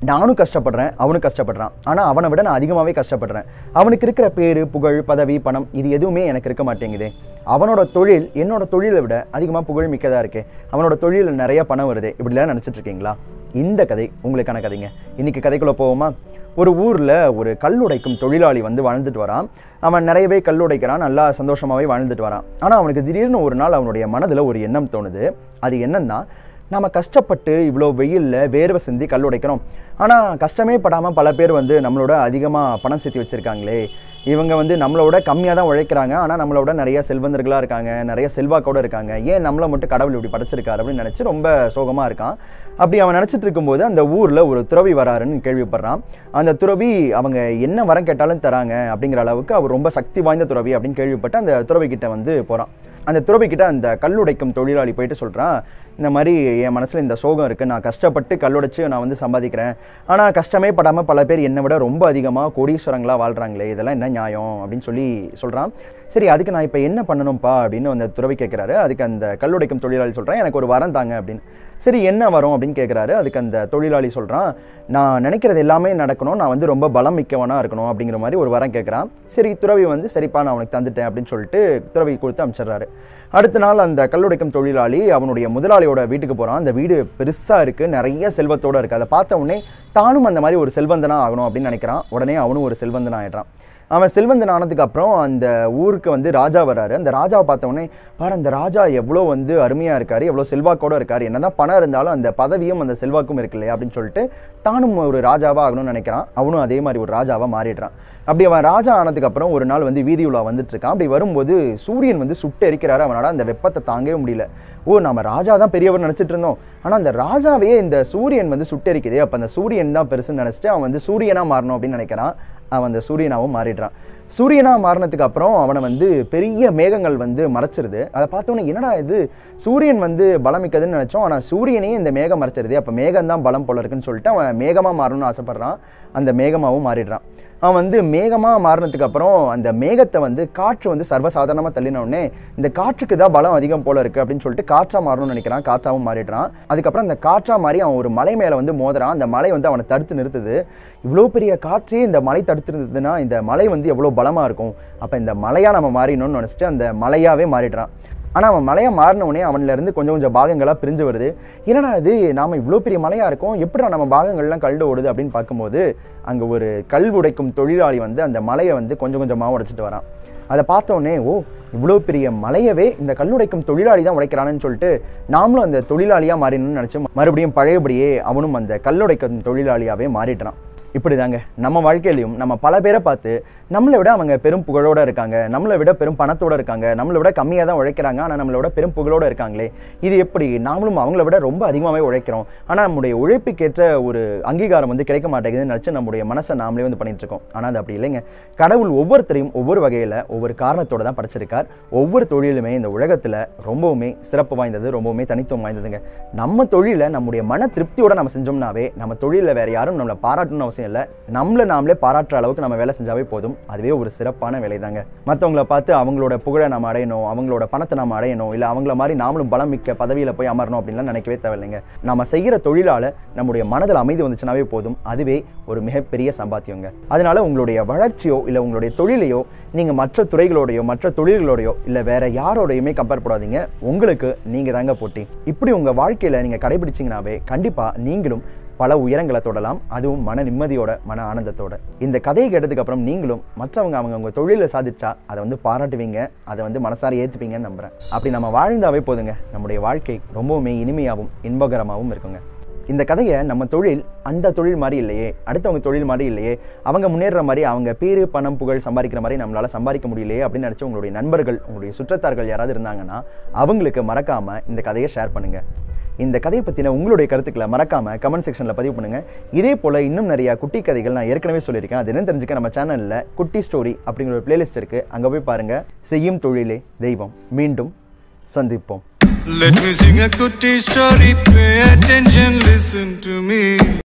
நானும் கஷ்டப்படுறேன் அவனும் கஷ்டப்படுறான் ஆனால் அவனை விட நான் அதிகமாகவே கஷ்டப்படுறேன் அவனுக்கு இருக்கிற பேர் புகழ் பதவி பணம் இது எதுவுமே எனக்கு இருக்க மாட்டேங்குது அவனோட தொழில் என்னோட தொழிலை விட அதிகமாக புகழ் மிக்கதாக இருக்கே அவனோட தொழிலில் நிறைய பணம் வருது இப்படிலாம் நினச்சிட்டு இருக்கீங்களா இந்த கதை உங்களுக்கான கதைங்க இன்னைக்கு கதைக்குள்ளே போவோமா ஒரு ஊரில் ஒரு கல்லுடைக்கும் தொழிலாளி வந்து வாழ்ந்துட்டு வரான் அவன் நிறையவே கல்லுடைக்கிறான் நல்லா சந்தோஷமாகவே வாழ்ந்துட்டு வரான் ஆனால் அவனுக்கு திடீர்னு ஒரு நாள் அவனுடைய மனதில் ஒரு எண்ணம் தோணுது அது என்னன்னா நாம கஷ்டப்பட்டு இவ்வளோ வெயிலில் வேர்வை சிந்தி கல் உடைக்கிறோம் ஆனால் கஷ்டமே படாமல் பல பேர் வந்து நம்மளோட அதிகமாக பணம் சேர்த்து வச்சுருக்காங்களே இவங்க வந்து நம்மளோட கம்மியாக தான் உழைக்கிறாங்க ஆனால் நம்மளோட நிறைய செல்வந்தர்களாக இருக்காங்க நிறைய செல்வாக்கோட இருக்காங்க ஏன் நம்மளை மட்டும் கடவுள் இப்படி படைச்சிருக்காரு அப்படின்னு நினச்சி ரொம்ப சோகமாக இருக்கான் அப்படி அவன் நினச்சிட்டு இருக்கும்போது அந்த ஊரில் ஒரு துறவி வராருன்னு கேள்விப்படுறான் அந்த துறவி அவங்க என்ன வரம் கேட்டாலும் தராங்க அப்படிங்கிற அளவுக்கு அவர் ரொம்ப சக்தி வாய்ந்த துறவி அப்படின்னு கேள்விப்பட்டு அந்த துறவி கிட்ட வந்து போகிறான் அந்த துறவி கிட்ட அந்த கல்லுடைக்கும் தொழிலாளி போயிட்டு சொல்கிறான் இந்த மாதிரி என் மனசில் இந்த சோகம் இருக்குது நான் கஷ்டப்பட்டு கல்லுடைச்சு நான் வந்து சம்பாதிக்கிறேன் ஆனால் கஷ்டமே படாமல் பல பேர் என்னை விட ரொம்ப அதிகமாக கோடீஸ்வரங்களாக வாழ்கிறாங்களே இதெல்லாம் என்ன நியாயம் அப்படின்னு சொல்லி சொல்கிறான் சரி அதுக்கு நான் இப்போ என்ன பண்ணணும்ப்பா அப்படின்னு அந்த துறவி கேட்குறாரு அதுக்கு அந்த கல்லுடைக்கும் தொழிலாளி சொல்கிறேன் எனக்கு ஒரு வரம் தாங்க அப்படின்னு சரி என்ன வரும் அப்படின்னு கேட்குறாரு அதுக்கு அந்த தொழிலாளி சொல்கிறான் நான் நினைக்கிறது எல்லாமே நடக்கணும் நான் வந்து ரொம்ப பலம் மிக்கவனாக இருக்கணும் அப்படிங்கிற மாதிரி ஒரு வரம் கேட்குறான் சரி துறவி வந்து சரிப்பா நான் உனக்கு தந்துட்டேன் அப்படின்னு சொல்லிட்டு துறவி கொடுத்து அனுப்பிச்சிடுறாரு அடுத்த நாள் அந்த கல்லுடைக்கும் தொழிலாளி அவனுடைய முதலாளியோட வீட்டுக்கு போகிறான் அந்த வீடு பெருசாக இருக்குது நிறைய செல்வத்தோடு இருக்குது அதை பார்த்த உடனே தானும் அந்த மாதிரி ஒரு செல்வந்தனாக ஆகணும் அப்படின்னு நினைக்கிறான் உடனே அவனும் ஒரு செல்வந்தன் ஆயிடுறான் அவன் செல்வந்தன் ஆனதுக்கு அப்புறம் அந்த ஊருக்கு வந்து ராஜா வராரு அந்த ராஜாவை பார்த்த உடனே பாரு அந்த ராஜா எவ்வளோ வந்து அருமையாக இருக்காரு எவ்வளோ செல்வாக்கோட இருக்காரு என்னதான் பணம் இருந்தாலும் அந்த பதவியும் அந்த செல்வாக்கும் இருக்கு இல்லையா அப்படின்னு சொல்லிட்டு தானும் ஒரு ராஜாவாக ஆகணும்னு நினைக்கிறான் அவனும் அதே மாதிரி ஒரு ராஜாவாக மாறிடுறான் அப்படி அவன் ராஜா ஆனதுக்கு அப்புறம் ஒரு நாள் வந்து வீதி உலா வந்துட்டு இருக்கான் அப்படி வரும்போது சூரியன் வந்து சுட்டு எரிக்கிறாரு அவனால அந்த வெப்பத்தை தாங்கவே முடியல ஓ நம்ம ராஜா தான் பெரியவர் நினச்சிட்டு இருந்தோம் ஆனால் அந்த ராஜாவையே இந்த சூரியன் வந்து சுட்டெரிக்குதே அப்போ அந்த சூரியன் தான் பெருசுன்னு நினச்சிட்டு அவன் வந்து சூரியனாக மாறணும் அப்படின்னு நினைக்கிறான் அவன் அந்த சூரியனாகவும் மாறிடுறான் சூரியனாக மாறினதுக்கு அப்புறம் அவனை வந்து பெரிய மேகங்கள் வந்து மறைச்சிருது அதை பார்த்தோன்னே என்னடா இது சூரியன் வந்து பலம் மிக்கதுன்னு நினச்சோம் ஆனால் சூரியனையும் இந்த மேகம் மறைச்சிருது அப்போ மேகம் தான் பலம் போல இருக்குன்னு சொல்லிட்டு அவன் மேகமாக மாறணும்னு ஆசைப்பட்றான் அந்த மேகமாகவும் மாறிடுறான் அவன் வந்து மேகமாக மாறினதுக்கு அப்புறம் அந்த மேகத்தை வந்து காற்று வந்து சர்வசாதாரணமாக தள்ளின உடனே இந்த காற்றுக்கு தான் பலம் அதிகம் போல இருக்குது அப்படின்னு சொல்லிட்டு காற்றா மாறணும்னு நினைக்கிறான் காற்றாவும் மாறிடுறான் அதுக்கப்புறம் அந்த காற்றா மாறி அவன் ஒரு மலை மேலே வந்து மோதுறான் அந்த மலை வந்து அவனை தடுத்து நிறுத்துது இவ்வளோ பெரிய காற்றே இந்த மலை தடுத்து நிறுத்துதுன்னா இந்த மலை வந்து எவ்வளோ பலமாக இருக்கும் அப்போ இந்த மலையாக நம்ம மாறிடணும்னு நினச்சிட்டு அந்த மலையாகவே மாறிடுறான் ஆனால் அவன் மலையாக மாறின உடனே அவன்லேருந்து கொஞ்சம் கொஞ்சம் பாகங்களாக பிரிஞ்சு வருது என்னடா இது நாம் இவ்வளோ பெரிய மலையாக இருக்கோம் எப்படா நம்ம பாகங்கள்லாம் கல்டு ஓடுது அப்படின்னு பார்க்கும்போது அங்கே ஒரு கல் உடைக்கும் தொழிலாளி வந்து அந்த மலையை வந்து கொஞ்சம் கொஞ்சமாக உடைச்சிட்டு வரான் அதை பார்த்த உடனே ஓ இவ்வளோ பெரிய மலையவே இந்த கல்லுடைக்கும் தொழிலாளி தான் உடைக்கிறான்னு சொல்லிட்டு நாமளும் அந்த தொழிலாளியாக மாறிடணும்னு நினச்சி மறுபடியும் பழையபடியே அவனும் அந்த கல்லுடைக்கும் தொழிலாளியாகவே மாறிட்டான் இப்படி தாங்க நம்ம வாழ்க்கையிலையும் நம்ம பல பேரை பார்த்து நம்மளை விட அவங்க பெரும் புகழோட இருக்காங்க நம்மளை விட பெரும் பணத்தோட இருக்காங்க நம்மளை விட கம்மியாக தான் உழைக்கிறாங்க ஆனால் நம்மளை விட பெரும் புகழோட இருக்காங்களே இது எப்படி நாமளும் அவங்கள விட ரொம்ப அதிகமாகவே உழைக்கிறோம் ஆனால் நம்முடைய உழைப்புக்கேற்ற ஒரு அங்கீகாரம் வந்து கிடைக்க மாட்டேங்குதுன்னு நினச்சி நம்முடைய மனசை நாமளே வந்து பண்ணிட்டு இருக்கோம் ஆனால் அது அப்படி இல்லைங்க கடவுள் ஒவ்வொருத்தரையும் ஒவ்வொரு வகையில் ஒவ்வொரு காரணத்தோட தான் படைச்சிருக்கார் ஒவ்வொரு தொழிலுமே இந்த உலகத்தில் ரொம்பவுமே சிறப்பு வாய்ந்தது ரொம்பவுமே தனித்துவம் வாய்ந்ததுங்க நம்ம தொழிலை நம்முடைய மன திருப்தியோட நம்ம செஞ்சோம்னாவே நம்ம தொழிலில் வேற யாரும் நம்மளை பாராட்டணும்னு அவசியம் இல்லை நம்மளை நாமளே பாராட்டுற அளவுக்கு நம்ம வேலை செஞ்சாவே போதும் அதுவே ஒரு சிறப்பான வேலை தாங்க மற்றவங்கள பார்த்து அவங்களோட புகழை நம்ம அடையணும் அவங்களோட பணத்தை நம்ம அடையணும் இல்லை அவங்கள மாதிரி நாமளும் பலம் மிக்க பதவியில் போய் அமரணும் அப்படின்லாம் நினைக்கவே தேவையில்லைங்க நம்ம செய்கிற தொழிலால் நம்முடைய மனதில் அமைதி வந்துச்சுனாவே போதும் அதுவே ஒரு மிகப்பெரிய சம்பாத்தியங்க அதனால உங்களுடைய வளர்ச்சியோ இல்லை உங்களுடைய தொழிலையோ நீங்கள் மற்ற துறைகளோடையோ மற்ற தொழில்களோடையோ இல்லை வேற யாரோடையுமே கம்பேர் போடாதீங்க உங்களுக்கு நீங்கள் தாங்க போட்டி இப்படி உங்கள் வாழ்க்கையில் நீங்கள் கடைபிடிச்சிங்கனாவே கண்டிப்பாக நீங்களும் பல உயரங்களை தொடலாம் அதுவும் மன நிம்மதியோட மன ஆனந்தத்தோட இந்த கதையை கேட்டதுக்கு அப்புறம் நீங்களும் மற்றவங்க அவங்க அவங்க தொழிலை சாதிச்சா அதை வந்து பாராட்டுவீங்க அதை வந்து மனசார ஏற்றுப்பீங்கன்னு நம்புறேன் அப்படி நம்ம வாழ்ந்தாவே போதுங்க நம்முடைய வாழ்க்கை ரொம்பவுமே இனிமையாகவும் இன்பகரமாகவும் இருக்குங்க இந்த கதையை நம்ம தொழில் அந்த தொழில் மாதிரி இல்லையே அடுத்தவங்க தொழில் மாதிரி இல்லையே அவங்க முன்னேற மாதிரி அவங்க பேர் பணம் புகழ் சம்பாதிக்கிற மாதிரி நம்மளால சம்பாதிக்க முடியலையே அப்படின்னு நினச்சி உங்களுடைய நண்பர்கள் உங்களுடைய சுற்றத்தார்கள் யாராவது இருந்தாங்கன்னா அவங்களுக்கு மறக்காம இந்த கதையை ஷேர் பண்ணுங்க இந்த கதையை பற்றின உங்களுடைய கருத்துக்களை மறக்காம கமெண்ட் செக்ஷனில் பதிவு பண்ணுங்க இதே போல இன்னும் நிறைய குட்டி கதைகள் நான் ஏற்கனவே சொல்லியிருக்கேன் அது என்ன தெரிஞ்சுக்க நம்ம சேனலில் குட்டி ஸ்டோரி அப்படிங்கிற ஒரு பிளேலிஸ்ட் இருக்கு அங்கே போய் பாருங்க செய்யும் தொழிலே தெய்வம் மீண்டும் சந்திப்போம் Let me sing a goodie story. Pay attention, listen to me.